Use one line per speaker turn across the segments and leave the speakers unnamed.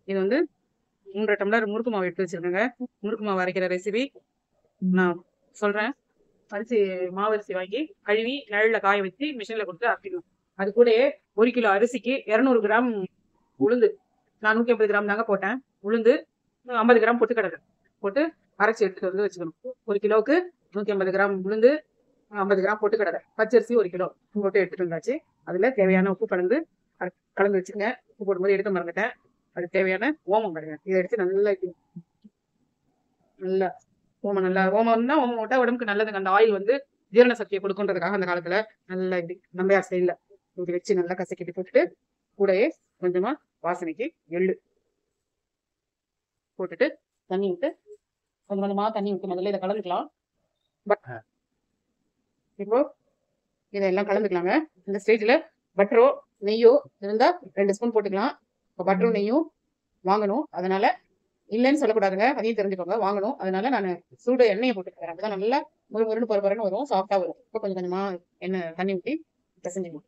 இது வந்து மூன்றரை டம்ளர் முறுக்கு மாவு எடுத்து வச்சிருக்கேங்க முறுக்கு மாவு அரைக்கிற ரெசிபி நான் சொல்றேன் அரிசி மாவு அரிசி வாங்கி கழுவி நிழல்ல காய வச்சு மிஷின்ல கொடுத்து அரைக்கணும் அது கூடயே ஒரு கிலோ அரிசிக்கு இரநூறு கிராம் உளுந்து நான் நூத்தி ஐம்பது கிராம் தாங்க போட்டேன் உளுந்து ஐம்பது கிராம் பொட்டுக்கடலை போட்டு அரைச்சி எடுத்துட்டு வந்து வச்சுக்கணும் ஒரு கிலோவுக்கு நூத்தி ஐம்பது கிராம் உளுந்து ஐம்பது கிராம் பொட்டுக்கடலை பச்சரிசி ஒரு கிலோ போட்டு எடுத்துட்டு வந்தாச்சு அதுல தேவையான உப்பு கலந்து அர- கலந்து வச்சுக்கங்க உப்பு போடும்போது எடுக்க மறந்துட்டேன் அதுக்கு தேவையான ஓமம் கிடையாது இதை எடுத்து நல்லா இப்படி நல்லா ஓமம் நல்லா ஓமம்னா ஓமம் போட்டா உடம்புக்கு நல்லதுங்க அந்த ஆயில் வந்து ஜீரண சக்தியை கொடுக்குன்றதுக்காக அந்த காலத்துல நல்லா இப்படி நம்பையார் ஸ்டைல்ல இப்படி வச்சு நல்லா கசக்கிட்டு போட்டுட்டு கூடயே கொஞ்சமா வாசனைக்கு எள்ளு போட்டுட்டு தண்ணி விட்டு கொஞ்சம் கொஞ்சமா தண்ணி விட்டு முதல்ல இதை கலந்துக்கலாம் பட் இப்போ இதெல்லாம் கலந்துக்கலாங்க இந்த ஸ்டேஜ்ல பட்டரோ நெய்யோ இருந்தா ரெண்டு ஸ்பூன் போட்டுக்கலாம் இப்போ பட்டரும் நெய்யும் வாங்கணும் அதனால இல்லைன்னு சொல்லக்கூடாதுங்க அதையும் தெரிஞ்சுக்கோங்க வாங்கணும் அதனால நான் சூடு எண்ணெயை போட்டுக்கிறேன் அப்பதான் நல்லா முறு முருன்னு பொறு பொறுன்னு வரும் சாஃப்டா வரும் இப்போ கொஞ்சம் கொஞ்சமா எண்ணெய் தண்ணி ஊற்றி பிசைஞ்சுக்கணும்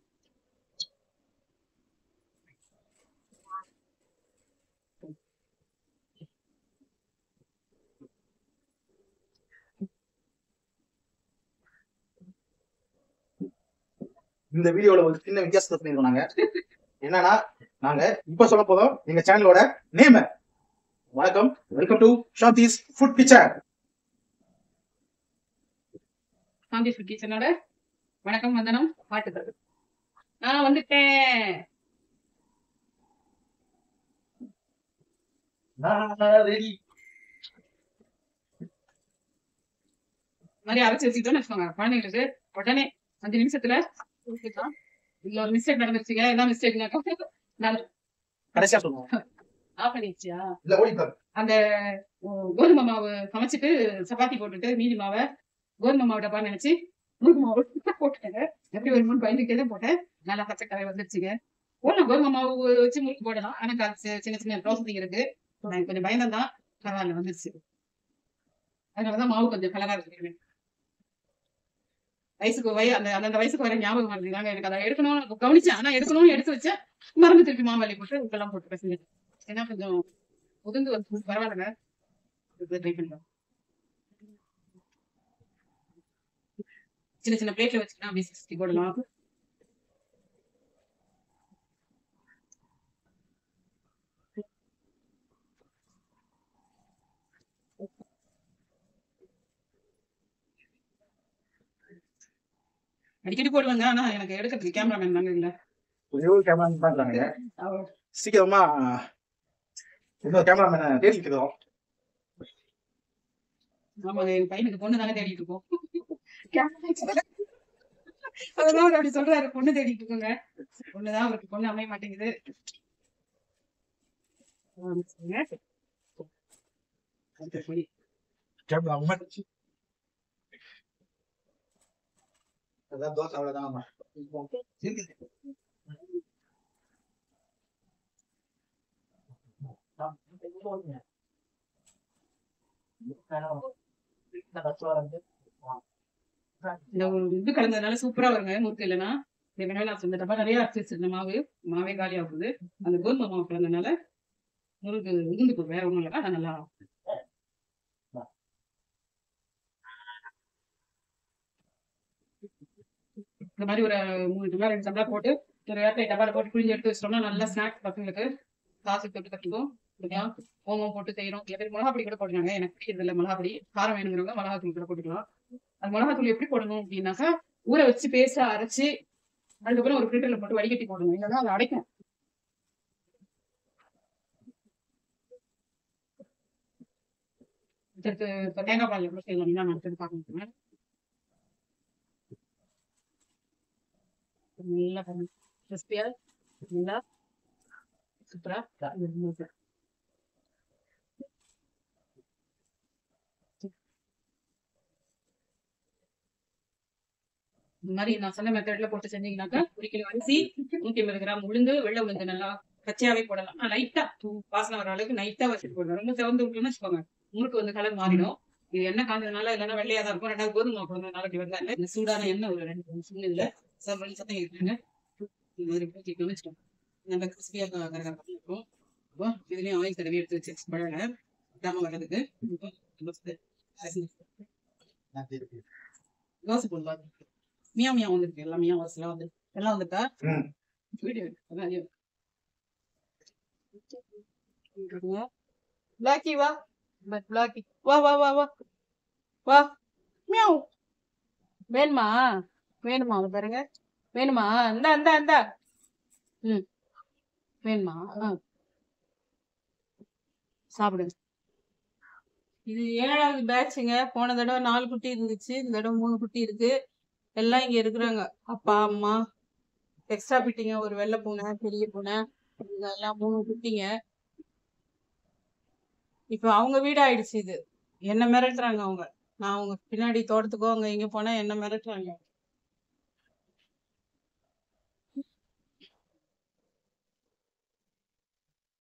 இந்த வீடியோல ஒரு சின்ன வித்தியாசத்தை பண்ணிருக்கோம் நாங்க என்னன்னா நாங்க இப்ப சொல்ல போதும் எங்க சேனலோட நேம் வணக்கம் welcome to Shanthi's food picture
Shanthi கிச்சனோட வணக்கம் வந்தனம் பாட்டுக்கள் நான் வந்துட்டேன்
ரெடி
இந்த மாதிரி அரைச்சு வச்சுக்கிட்டோம்னு வச்சுக்கோங்க குழந்தைங்களுக்கு உடனே அஞ்சு நிமிஷத்துல ஊத்திக்கலாம். இதுல ஒரு மிஸ்டேக் நடந்துருச்சுங்க என்ன மிஸ்டேக்னாக்கா நான்
கடைசியா சொல்லுவோம்
ஆஃப் பண்ணிடுச்சியா
இல்ல ஓடிட்டாரு
அந்த உம், கோதுமை மாவு சமைச்சிட்டு சப்பாத்தி போட்டுட்டு மீதி மாவை கோதுமை மாவு டப்பா நினைச்சு முறுக்கு மாவு போட்டுட்டேங்க எப்படி ஒரு மூணு பயந்துக்கிட்டே தான் போட்டேன் நல்லா பச்சை கரை வந்துருச்சுங்க போடலாம் கோதுமை மாவு வச்சு முறுக்கு போடலாம் ஆனா அது சி- சின்ன சின்ன ப்ராசஸிங் இருக்கு நான் கொஞ்சம் பயந்தம் தான் பரவாயில்ல வந்துருச்சு அதனாலதான் மாவு கொஞ்சம் கலரா இருக்கு வயசுக்கு வய அந்த அந்த வயசுக்கு வர ஞாபகம் வருதுதாங்க எனக்கு அதை எடுக்கணும் கவனிச்சேன் ஆனா எடுக்கணும்னு எடுத்து வச்சேன் மறந்து திருப்பி மாவாளி போட்டு உப்பெல்லாம் போட்டு பசங்க ஏன்னா கொஞ்சம் உதிர்ந்து வந்து பரவாயில்லைங்க ட்ரை பண்ணலாம் சின்ன சின்ன பிளேட்ல வச்சுக்கிட்டா அப்படியே சிக்ஸ்டி போடலாம் அடிக்கடி போடுவாங்க ஆனா எனக்கு எடுக்கிறதுக்கு கேமராமேன் தாங்க இல்ல
ஒரே ஒரு கேமரா பண்றாங்க சீக்கிரமா இன்னொரு கேமராமேனை தேடி இருக்கிறோம்
ஆமாங்க என் பையனுக்கு பொண்ணு தானே தேடிட்டு இருக்கோம் அதெல்லாம் அவர் அப்படி சொல்றாரு பொண்ணு தேடிட்டு இருக்கோங்க பொண்ணுதான் அவருக்கு பொண்ணு அமைய மாட்டேங்குது ஆ, சரிங்க. அடுத்த பொடி.
கேமரா அதான் தோசை அவ்வளவுதான் இருக்குது.
இந்த ஒரு இது கலந்ததுனால சூப்பரா வருங்க முறுக்கு இல்லைன்னா ஏற்கனவே நான் சொன்ன டப்பா நிறைய அரைச்சி வச்சிருந்த மாவு மாவே காலி ஆகுது அந்த கோதுமை மாவு கலந்ததுனால முறுக்கு உதிர்ந்து போகும் வேற ஒண்ணும் இல்லை ஆனா நல்லா இந்த மாதிரி ஒரு மூணு டம்ளர் ரெண்டு டம்ளர் போட்டு ஒரு ஏர்டை டப்பால போட்டு புளிஞ்சு எடுத்து வச்சிட்டோம்னா நல்லா ஸ்நாக்ஸ் பசங்களுக்கு சாசு தொட்டு கட்டிக்கும் ஓகேவா ஓமம் போட்டு செய்யறோம் சில பேர் மிளகா பொடி கூட போடுறாங்க எனக்கு பிடிக்கிறது இல்லை மிளகா பொடி காரம் வேணுங்கிறவங்க மிளகா தூள் கூட போட்டுக்கலாம் அது மிளகா தூள் எப்படி போடணும் அப்படின்னாக்கா ஊற வச்சு பேஸ்டா அரைச்சு அதுக்கப்புறம் ஒரு ஃபில்டர்ல போட்டு வடிகட்டி போடணும் இல்லைன்னா அது அடைக்கும் அடுத்து இப்ப தேங்காய் பால் எவ்வளவு செய்யலாம் நான் அடுத்தது பார்க்கணும் நல்லா கிறிஸ்பியா நல்லா சூப்பரா இருக்கு. இந்த மாதிரி நான் சொன்ன மெத்தட்ல போட்டு செஞ்சீங்கன்னாக்கா ஒரு கிலோ அரிசி நூத்தி ஐம்பது கிராம் உளுந்து வெள்ளை உளுந்து நல்லா பச்சையாவே போடலாம் ஆனா லைட்டா வாசனை வர அளவுக்கு நைட்டா வச்சுட்டு போடணும் ரொம்ப சிவந்து விட்டோம்னு வச்சுக்கோங்க முறுக்கு வந்து கலர் மாறிடும் இது எண்ணெய் காஞ்சதுனால இல்லைன்னா வெள்ளையா தான் இருக்கும் ரெண்டாவது கோதுமை மாவு போடுறதுனால இப்படி வந்தாங்க இந்த சூடான எண்ணெய் ஒரு ரெண்டு மூணு ஸ்பூன் இதுல சம்பளம் சத்தம் இருக்குங்க இந்த மாதிரி ஊற்றி வச்சுட்டோம் நல்லா கிறிஸ்பியா கரகரம் இருக்கும் இப்போ இதுலயும் ஆயில் தடவி எடுத்து வச்சு பழங்க தாம வர்றதுக்கு இப்போ தோசை தோசை போடு பாரு மியா மியா வந்துருக்கு எல்லாம் மியா வாசலாம் வந்து எல்லாம் வந்துட்டா
ம்.
வீடியோ அதான் அது. பிளாக்கி வா பட் பிளாக்கி வா வா வா வா வா மியாவ் வேணுமா வேணுமா அது பாருங்க வேணுமா இந்தா இந்தா இந்தா ம் வேணுமா ஆ. சாப்பிடுங்க இது ஏழாவது பேட்சுங்க போன தடவை நாலு குட்டி இருந்துச்சு இந்த தடவை மூணு குட்டி இருக்கு எல்லாம் இங்க இருக்கிறாங்க அப்பா அம்மா எக்ஸ்ட்ரா பிட்டிங்க ஒரு வெள்ளை பூனை பெரிய பூனை இதெல்லாம் மூணு குட்டிங்க இப்போ அவங்க வீடு ஆயிடுச்சு இது என்ன மிரட்டுறாங்க அவங்க நான் அவங்க பின்னாடி தோட்டத்துக்கோ அங்க இங்க போனா என்ன மிரட்டுறாங்க